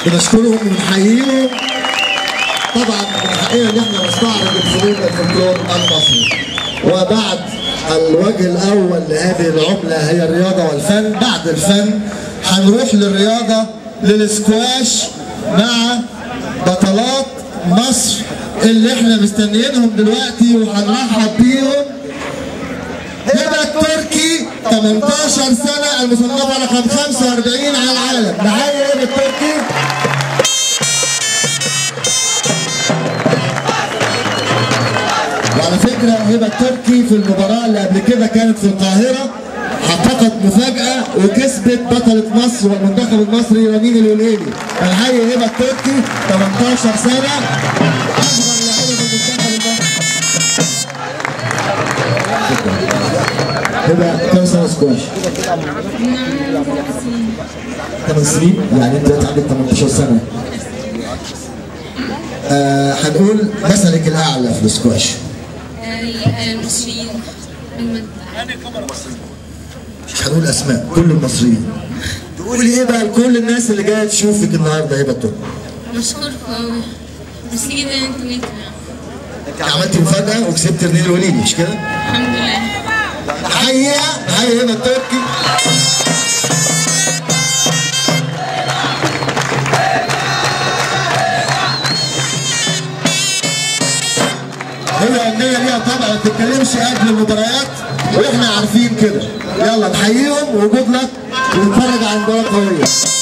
بنشكرهم ونحييهم طبعا من حقنا ان احنا نستعرض الفنون الفولكلور المصري وبعد الوجه الاول لهذه العمله هي الرياضه والفن بعد الفن هنروح للرياضه للسكواش مع بطلات مصر اللي احنا مستنيينهم دلوقتي وهنرحب بيهم هبه التركي 18 سنه المصنفه رقم 45 على العالم نحيي هبه التركي وعلى فكرة هبة التركي في المباراة اللي قبل كده كانت في القاهرة حققت مفاجأة وكسبت بطلة مصر والمنتخب المصري رنين الوليلي. الحقيقة هبة التركي 18 سنة أصغر لاعبة في المنتخب المصري. هبة كم سنة سكواش؟ 8 سنين يعني أنت دلوقتي عندك 18 سنة. آه هنقول مثلك الأعلى في السكواش. المصريين مش هنقول اسماء كل المصريين تقولي ايه بقى لكل الناس اللي جايه تشوفك النهارده هبه التركي بشكركم أوي بس كده انتوا جيتوا انت عملتي مفاجاه وكسبت رنين الوليدي مش كده؟ الحمد لله حقيقه حقيقه هبه التركي هي النية ليها طبع ما بتتكلمش قبل المباريات واحنا عارفين كده يلا نحييهم وجود لك ونتفرج على مباراه قويه